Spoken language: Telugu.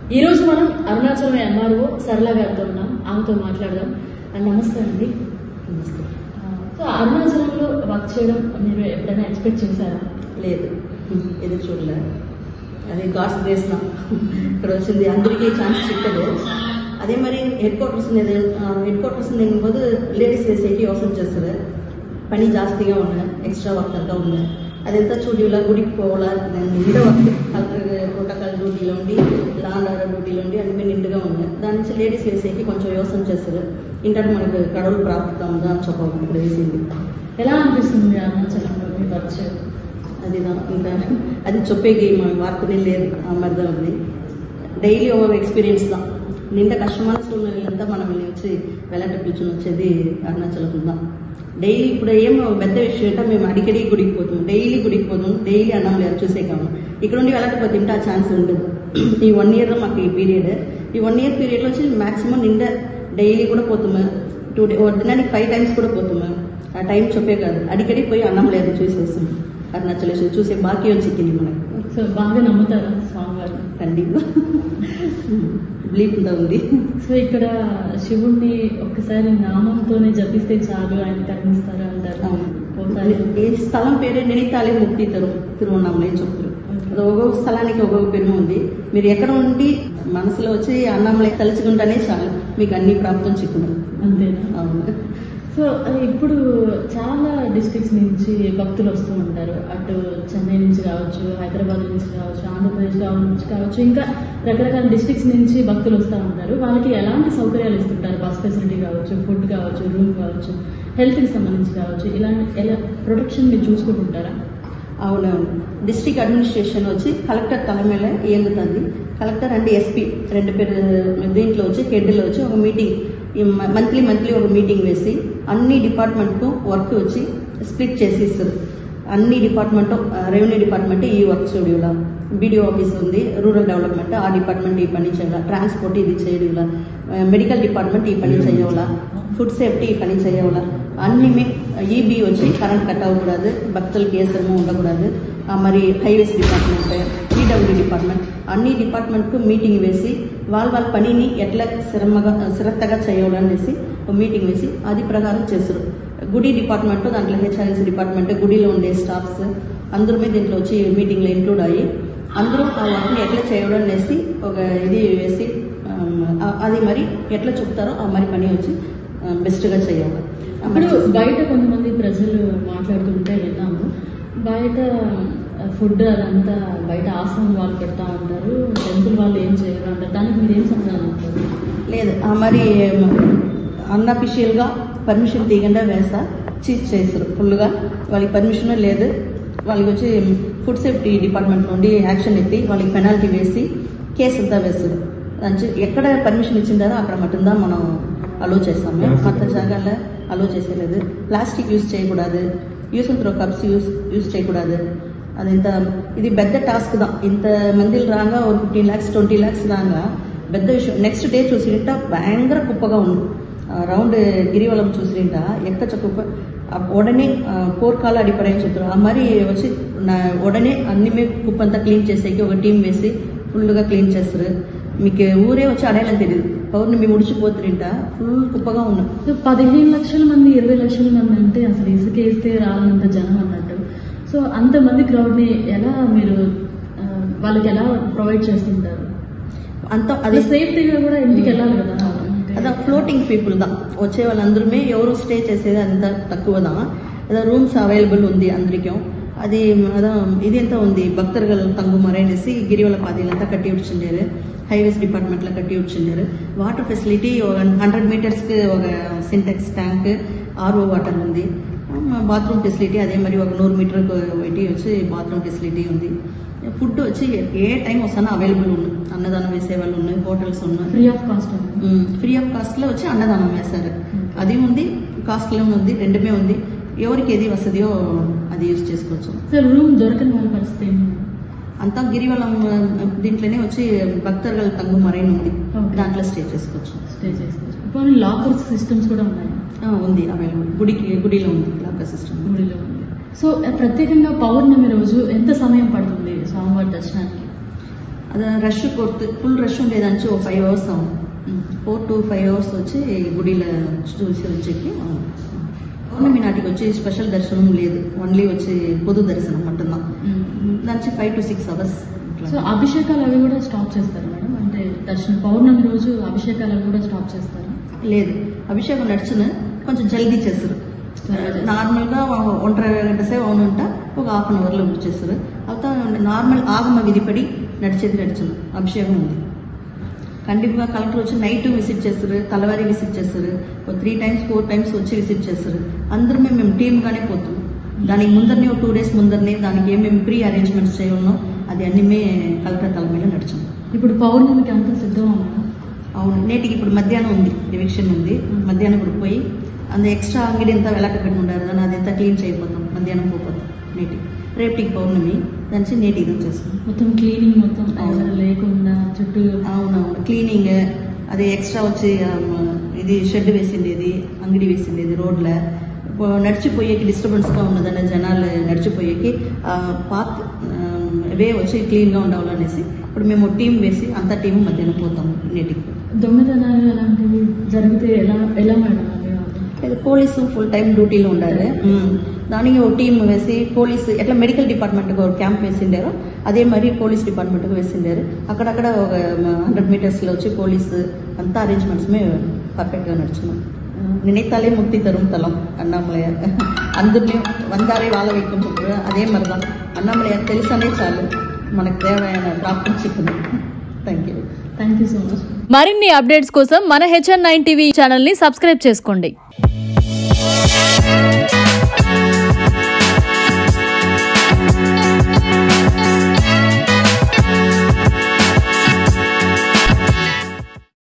ఈ రోజు మనం అరుణాచలం ఎంఆర్ఓ సరళ గారితో ఉన్నాం ఆమెతో మాట్లాడదాం అండ్ నమస్తే అండి నమస్తే సో అరుణాచలంలో వర్క్ చేయడం మీరు ఎప్పుడైనా ఎక్స్పెక్ట్ చేశారా లేదు ఎదురు చూడలే అదే గాడ్స్ గ్రేస్ నా ఇక్కడ వచ్చింది అందరికీ ఛాన్స్ ಸಿಕ್ಕದು అదే మరి ಹೆಡ್ ಕ್ವಾರ್ಟರ್ಸ್ ಹೆಡ್ ಕ್ವಾರ್ಟರ್ಸ್ ಎಂಬುದು ಲೇಡೀಸ್ ಸೇರಿಸಿ ಯೋಚನೆ చేస్తారు పని జాస్తిగా ఉన్నాయి ఎక్స్ట్రా వర్క్ అంతా ఉన్నాయి అదంతా చూడీలా గుడికి పోవాలా నిండా వర్క్ కలెక్టర్ ప్రోటోకాల్ డ్యూటీలో ఉండి లాండ్ ఆర్డర్ డ్యూటీలో ఉండి అన్ని నిండుగా ఉన్నాయి దాని నుంచి లేడీస్ వేసేకి కొంచెం యోచన చేస్తారు ఇంటర్ మనకు కడవలు ప్రాప్తం ఉందా అని చెప్పాలి ఇక్కడ వేసింది ఎలా అనిపిస్తుంది అరుణాచలంలో మీ వర్క్ చేయడం అది నా- ఇంకా అది చెప్పేకి మన వార్తనే లేదు ఆ మధ్య ఉంది డైలీ ఒక ఎక్స్పీరియన్స్ దా నిండా కష్టమైన ఉన్న వీళ్ళంతా మనం వెళ్ళి వచ్చి వెళ్ళంట పిలుచుని వచ్చేది అరుణాచలం ఉందా డైలీ ఇప్పుడు ఏం పెద్ద విషయం అంటే మేము అడికడి గుడికి పోతాం డైలీ గుడికి పోతాం డైలీ అన్నం లేదు చూసే కాము ఇక్కడ నుండి వెళ్ళకపోతే తింటే ఆ ఛాన్స్ ఉండదు ఈ వన్ ఇయర్ మాకు ఈ పీరియడ్ ఈ వన్ ఇయర్ పీరియడ్లో వచ్చి మాక్సిమం నిండా డైలీ కూడా పోతాము టూ డే దినానికి ఫైవ్ టైమ్స్ కూడా పోతాము ఆ టైం చెప్పే కాదు అడికడి పోయి అన్నం లేదు చూసేస్తాం అరుణాచలేశ్వరం చూసే భాగ్యం చిక్కింది మనకు సో బాగా నమ్ముతారా స్వామివారిని ఖండితంగా బ్లీప్ ఉందా ఉంది సో ఇక్కడ శివుణ్ణి ఒక్కసారి నామంతోనే జపిస్తే చాలు ఆయన కరుణిస్తారు అంటారు అవును. ఒకసారి ఈ స్థలం పేరే నిడితాలి ముక్తి తరు తిరువన్నామలై చెప్తారు అది ఒక్కొక్క స్థలానికి ఒక్కొక్క పేరు ఉంది మీరు ఎక్కడ ఉండి మనసులో వచ్చి అన్నంలై తలుచుకుంటేనే చాలు మీకు అన్ని ప్రాప్తం చిక్కును అంతేనా అవును సో అది ఇప్పుడు చాలా డిస్ట్రిక్ట్స్ నుంచి భక్తులు వస్తూ ఉంటారు అటు చెన్నై నుంచి కావచ్చు హైదరాబాద్ నుంచి కావచ్చు ఆంధ్రప్రదేశ్ నుంచి కావచ్చు ఇంకా రకరకాల డిస్ట్రిక్ట్స్ నుంచి భక్తులు వస్తూ ఉంటారు వాళ్ళకి ఎలాంటి సౌకర్యాలు ఇస్తుంటారు బస్ ఫెసిలిటీ కావచ్చు ఫుడ్ కావచ్చు రూమ్ కావచ్చు హెల్త్కి సంబంధించి కావచ్చు ఇలాంటి ఎలా ప్రొటెక్షన్ మీరు చూసుకుంటుంటారా అవునవును డిస్ట్రిక్ట్ అడ్మినిస్ట్రేషన్ వచ్చి కలెక్టర్ తల మీద ఇయంగుతుంది కలెక్టర్ అండ్ ఎస్పీ రెండు పేరు దీంట్లో వచ్చి హెడ్లో వచ్చి ఒక మీటింగ్ మంత్లీ మంత్లీ ఒక మీటింగ్ వేసి అన్ని డిపార్ట్మెంట్కు వర్క్ వచ్చి స్ప్లిట్ చేసి ఇస్తారు అన్ని డిపార్ట్మెంట్ రెవెన్యూ డిపార్ట్మెంట్ ఈ వర్క్ స్టూడియోలో బీడీఓ ఆఫీస్ ఉంది రూరల్ డెవలప్మెంట్ ఆ డిపార్ట్మెంట్ ఈ పని చేయాలి ట్రాన్స్పోర్ట్ ఇది చేయడం మెడికల్ డిపార్ట్మెంట్ ఈ పని చేయాలా ఫుడ్ సేఫ్టీ ఈ పని చేయాలా అన్ని ఈబీ వచ్చి కరెంట్ కట్ అవ్వకూడదు భక్తులకి ఏ శ్రమ ఉండకూడదు ఆ, మరి హైవేస్ డిపార్ట్మెంట్ పీడబ్ల్యూ డిపార్ట్మెంట్ అన్ని డిపార్ట్మెంట్కు మీటింగ్ వేసి వాళ్ళ వాళ్ళ పనిని ఎట్లా శ్రమగా శ్రద్ధగా చేయాలనేసి ఒక మీటింగ్ వేసి అది ప్రకారం చేస్తారు గుడి డిపార్ట్మెంట్ దాంట్లో హెచ్ఆర్ఎస్ డిపార్ట్మెంట్ గుడిలో ఉండే స్టాఫ్స్ అందరూ మీద దీంట్లో వచ్చి మీటింగ్లో ఇంక్లూడ్ అయ్యి అందరూ ఆ వర్క్ని ఎట్లా చేయాలి అనేసి ఒక ఇది వేసి ఆ, అది మరి ఎట్లా చెప్తారో ఆ మరి పని వచ్చి బెస్ట్గా చేయాలి ఇప్పుడు బయట కొంతమంది ప్రజలు మాట్లాడుతుంటే విన్నాము బయట ఫుడ్ అదంతా బయట ఆశ్రమం వాళ్ళు పెడతా ఉంటారు టెంపుల్ వాళ్ళు ఏం చేయరు అంటారు దానికి మీరు ఏం సమాధానం అంటారు లేదు ఆ మరి అన్అఫిషియల్గా పర్మిషన్ తీయకుండా వేస్తా చీట్ చేస్తారు ఫుల్గా వాళ్ళకి పర్మిషన్ లేదు వాళ్ళకి వచ్చి ఫుడ్ సేఫ్టీ డిపార్ట్మెంట్ నుండి యాక్షన్ ఎత్తి వాళ్ళకి పెనాల్టీ వేసి కేసు అంతా వేస్తారు దాని ఎక్కడ పర్మిషన్ ఇచ్చిండారో అక్కడ మటుందా మనం అలో చేస్తాము మత జాగాల్లో అలో చేసేలేదు ప్లాస్టిక్ యూస్ చేయకూడదు use and throw cups use use చేయకూడదు అది ఇంత ఇది పెద్ద టాస్క్ దా ఇంత మంది రాగా ఒక ఫిఫ్టీన్ ల్యాక్స్ ట్వంటీ ల్యాక్స్ రాగా పెద్ద విషయం నెక్స్ట్ డే చూసిరింట భయంకర కుప్పగా ఉంది రౌండ్ గిరివలం చూసిరింట ఎక్క కుప్ప ఆ ఉడనే కోర్కాల అడిపడని చెప్తారు ఆ మరి వచ్చి నా ఉడనే అన్ని మీ కుప్పంతా క్లీన్ చేసేకి ఒక టీం వేసి ఫుల్గా క్లీన్ చేస్తారు మీకు ఊరే వచ్చి అడయాలని తెలియదు పౌర్ణమి ముడిచిపోతుంట ఫుల్ కుప్పగా ఉన్నాం సో పదిహేను లక్షల మంది ఇరవై లక్షల మంది అంటే అసలు ఇసుకేస్తే రాలంత జనం అన్నట్టు సో అంతమంది క్రౌడ్ని ఎలా మీరు ఆ, వాళ్ళకి ఎలా ప్రొవైడ్ చేస్తుంటారు అంత అది అది సేఫ్టీగా కూడా ఇంటికి వెళ్ళాలి కదా అదా ఫ్లోటింగ్ పీపుల్ దా వచ్చే వాళ్ళందరూ ఎవరు స్టే చేసేది అంత తక్కువ దా అదా రూమ్స్ అవైలబుల్ ఉంది అందరికీ అది అదా ఇది ఎంత ఉంది భక్తர்கள் தங்குமறை అనేసి గిరివల పాదీలంతా కట్టి వచ్చిండారు హైవేస్ డిపార్ట్మెంట్లో కట్టి వచ్చిండారు వాటర్ ఫెసిలిటీ ఒక హండ్రెడ్ మీటర్స్కి ఒక సింటెక్స్ ట్యాంక్ ఆర్ఓ వాటర్ ఉంది బాత్రూమ్ ఫెసిలిటీ అదే మరి ఒక నూరు మీటర్ పెట్టి వచ్చి బాత్రూమ్ ఫెసిలిటీ ఉంది ఫుడ్ వచ్చి ఏ టైం వస్తానో అవైలబుల్ ఉంది అన్నదానం వేసే వాళ్ళు ఉన్నాయి హోటల్స్ ఉన్నాయి free of cost free of cost లో వచ్చి అన్నదానం వేస్తారు అది ఉంది కాస్ట్ లో ఉంది రెండుమే ఉంది ఎవరికి ఏది వస్తుందో అది యూజ్ చేసుకోవచ్చు సో రూమ్ దొరకని వాళ్ళ పరిస్థితి ఏంటి? అంతా గిరివలం ఆ, దీంట్లోనే వచ్చి భక్తர்கள் తంగు మరైన్ ఉంది Okay. దాంట్లో స్టే చేసుకోవచ్చు స్టే చేసుకోవచ్చు ఇప్పుడు లాకర్స్ సిస్టమ్స్ కూడా ఉన్నాయి ఆ, ఉంది అవైలబుల్ గుడికి గుడిలో ఉంది లాకర్ సిస్టమ్ గుడిలో ఉంది సో ప్రత్యేకంగా పౌర్ణమి రోజు ఎంత సమయం పడుతుంది స్వామివారి దర్శనానికి అది రష్ కొడుతు ఫుల్ రష్ ఉండేదానికి ఒక ఫైవ్ అవర్స్ అవును ఫోర్ టు ఫైవ్ అవర్స్ వచ్చి గుడిలో చూసి వచ్చేకి అవును. పౌర్ణమి నాటికి వచ్చి స్పెషల్ దర్శనం లేదు ఓన్లీ వచ్చి పొదు దర్శనం అంటున్నాం దానికి five to six hours so అభిషేకాలు అవి కూడా స్టాప్ చేస్తారు మేడం అంటే దర్శనం పౌర్ణమి రోజు అభిషేకాలు అవి కూడా స్టాప్ చేస్తారు లేదు అభిషేకం నడిచిన కొంచెం జల్దీ చేస్తారు నార్మల్గా ఒంటరి గంట సేపు అవును ఉంటా ఒక హాఫ్ అన్ అవర్లో చేస్తారు అవుతా నార్మల్ ఆగమ విధిపడి నడిచేది నడుచును అభిషేకం ఉంది కంటిన్యూగా కలెక్టర్ వచ్చి నైట్ విజిట్ చేస్తారు తలవారి విజిట్ చేస్తారు ఒక త్రీ టైమ్స్ ఫోర్ టైమ్స్ వచ్చి విజిట్ చేస్తారు అందరూ మేము మేము టీమ్గానే పోతాం దానికి ముందరనే ఒక టూ డేస్ ముందరనే దానికి ఏమేమి ప్రీ అరేంజ్మెంట్స్ చేయమో అది అన్ని మే కలెక్టర్ తల మీద నడిచాం ఇప్పుడు పౌర్ణమికి అంతా సిద్ధమా మేడం అవును నేటికి ఇప్పుడు మధ్యాహ్నం ఉంది రివిక్షన్ ఉంది మధ్యాహ్నం ఇప్పుడు పోయి అంత ఎక్స్ట్రా అంగడి అంతా వెలక పెట్టి ఉండారు దాన్ని అదంతా క్లీన్ చేయబోతాం మధ్యాహ్నం పోతాం నేటికి రేపటికి పౌర్ణమి దానికి నేటికి ఇది వచ్చేస్తాం మొత్తం క్లీనింగ్ మొత్తం అవును. ఎవరు లేకుండా చుట్టూ అవునవును క్లీనింగ్ అది ఎక్స్ట్రా వచ్చి ఆ, మ, ఇది షెడ్ వేసిండేది అంగడి వేసిండేది రోడ్ల పో- నడిచిపోయేకి డిస్టర్బెన్స్గా ఉన్నదన్న జనాలు నడిచిపోయేకి ఆ, పాత్ ఆ, వే వచ్చి క్లీన్గా ఉండాలనేసి ఇప్పుడు మేము టీం వేసి అంతా టీం మధ్యాహ్నం పోతాము నేటికి దొంగతనాలు అలాంటివి జరిగితే ఎలా ఎలా మేడం అది ఇది పోలీసు ఫుల్ టైం డ్యూటీలో ఉండాలి ఉమ్. దానికి ఒక టీం వేసి పోలీస్ ఎట్లా మెడికల్ డిపార్ట్మెంట్కి ఒక క్యాంప్ వేసిండారో అదే మరి పోలీస్ డిపార్ట్మెంట్కి వేసిండారు అక్కడక్కడ ఒక హండ్రెడ్ మీటర్స్లో వచ్చి పోలీసు అంతా అరేంజ్మెంట్స్ పర్ఫెక్ట్గా నడుచున్నాం நினைத்தாலே முக்தி தரும் தலம் அண்ணாமலையார் అందరినీ వందారే వాళ్ళ వైపు చెప్పారు అదే మరిదాం అన్నమలయార్ తెలుసనే చాలు మనకు దేవైన ప్రాప్తించుకున్నాం thank you thank you so much మరిన్ని అప్డేట్స్ కోసం మన హెచ్ఎన్ నైన్ టీవీ ఛానల్ని సబ్స్క్రైబ్ చేసుకోండి